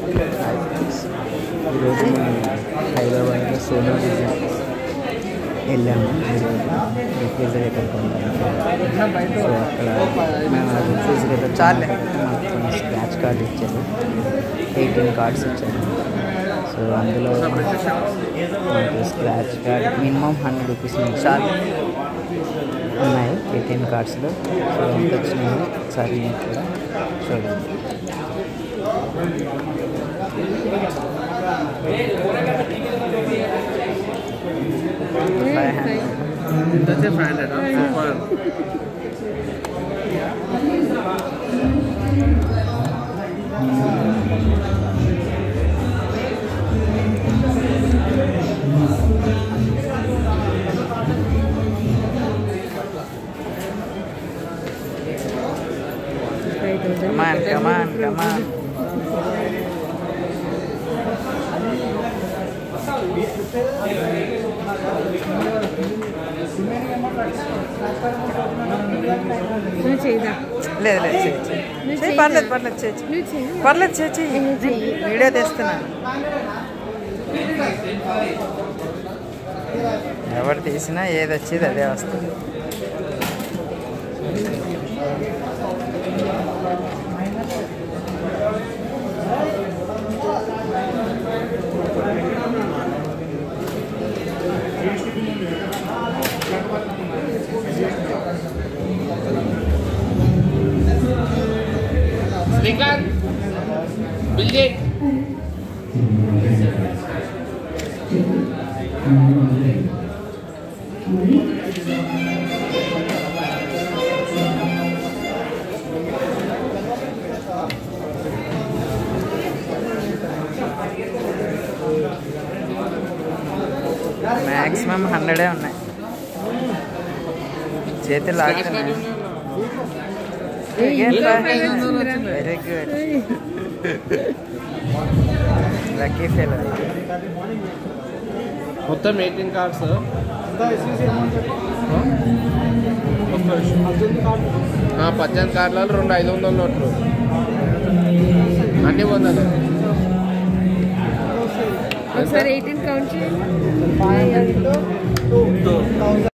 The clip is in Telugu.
ఈరోజు మేము హైదరాబాద్లో సోలో పిజ్జా వెళ్ళాము ఈరోజు రిఫ్రిజిరేటర్ కొనడానికి సో అక్కడ మేము ఆ రిఫ్రిజిరేటర్ చాలే మాకు కొన్ని స్క్రాచ్ కార్డ్ ఇచ్చారు ఎయిటీన్ కార్డ్స్ ఇచ్చారు సో అందులో మనకు scratch card minimum hundred rupees నుంచి చాలు ఉన్నాయి ఎయిటీన్ కార్డ్స్లో సో ఎంత వచ్చినాయి ఒకసారి మీకు కూడా చూడండి ఫైవ్ హండ్రెడ్ ఎంత వచ్చే five hundred super Come on, come on, come on. నువ్వు చేయదా లేదు లేదు చెయ్యి, చెయ్యి. చెయ్యి పర్లేదు పర్లేదు చెయ్యి చెయ్యి. నువ్వు చెయ్యి పర్లేదు చెయ్యి చెయ్యి వీడియో తీస్తున్నాను ఎవరు తీసినా ఏది వచ్చేది అదే వస్తుంది శ్రీకాంత్ బిల్జీ మ్యాక్సిమం హండ్రెడే ఉన్నాయి చేతులు లాగుతున్నాయి వెరీ గుడ్ లక్కీ ఫెయిల్ మొత్తం ఎయిటీన్ కార్డ్స్ పద్దెనిమిది కార్డులలో రెండు ఐదు వందల నోట్లు అన్ని వందలు ఒకసారి ఎయిటీన్ కౌంట్ చేయండి